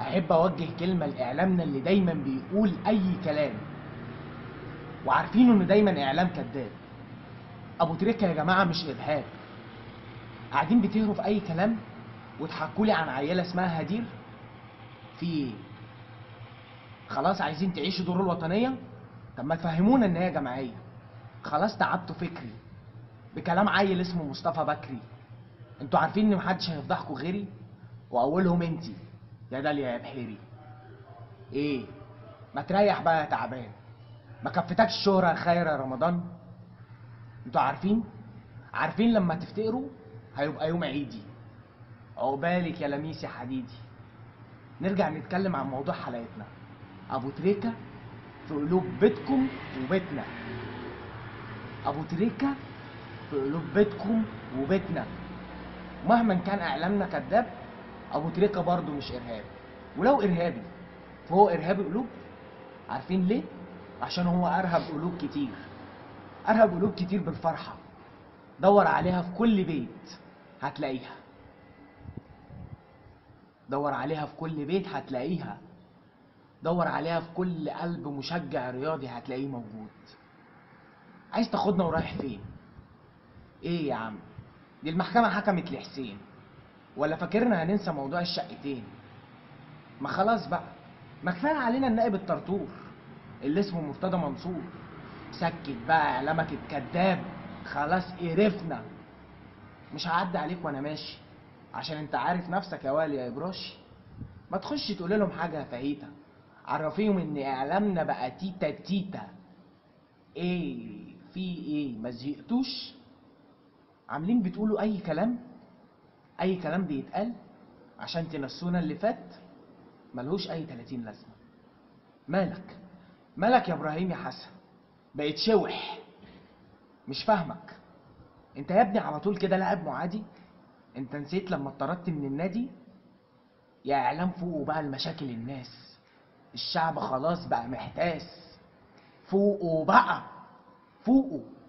احب اوجه كلمه لاعلامنا اللي دايما بيقول اي كلام وعارفين انه دايما اعلام كذاب ابو تريكه يا جماعه مش ارهاب قاعدين بتهروا في اي كلام وتحكوا لي عن عيله اسمها هدير في ايه خلاص عايزين تعيشوا دور الوطنيه طب ما تفهمونا ان هي جماعيه خلاص تعبتوا فكري بكلام عيل اسمه مصطفى بكري انتوا عارفين ان محدش هيفضحكوا غيري واولهم انتي يا داليا يا بحيري ايه ما تريح بقى يا تعبان ما كفتكش الشهرة خير يا رمضان انتوا عارفين عارفين لما تفتقروا هيبقى يوم عيدي عقبالك يا لميس يا حديدي نرجع نتكلم عن موضوع حلقتنا ابو تريكة في قلوب بيتكم وبيتنا ابو تريكة في قلوب بيتكم وبيتنا مهما كان اعلامنا كذاب ابو تريكة برضه مش ارهابي ولو ارهابي فهو ارهابي قلوب عارفين ليه عشان هو ارهب قلوب كتير ارهب قلوب كتير بالفرحة دور عليها في كل بيت هتلاقيها دور عليها في كل بيت هتلاقيها دور عليها في كل قلب مشجع رياضي هتلاقيه موجود عايز تاخدنا ورايح فين ايه يا عم دي المحكمة حكمت لحسين ولا فاكرنا هننسى موضوع الشقتين ما خلاص بقى ما كفايه علينا النائب الطرطور اللي اسمه مرتضى منصور سكت بقى اعلامك الكذاب خلاص قرفنا مش هعدي عليك وانا ماشي عشان انت عارف نفسك يا والي يا ابراشي ما تخش تقول لهم حاجه يا فهيته عرفيهم ان اعلامنا بقى تيتا تيتا ايه في ايه ما زهقتوش عاملين بتقولوا اي كلام اي كلام بيتقال عشان تنسونا اللي فات ملهوش اي 30 لازمه مالك مالك يا ابراهيم يا حسن بقيت شوح مش فاهمك انت يا ابني على طول كده لاعب معادي انت نسيت لما اتطردت من النادي يا اعلام فوقوا بقى المشاكل الناس الشعب خلاص بقى محتاس فوقوا بقى فوقوا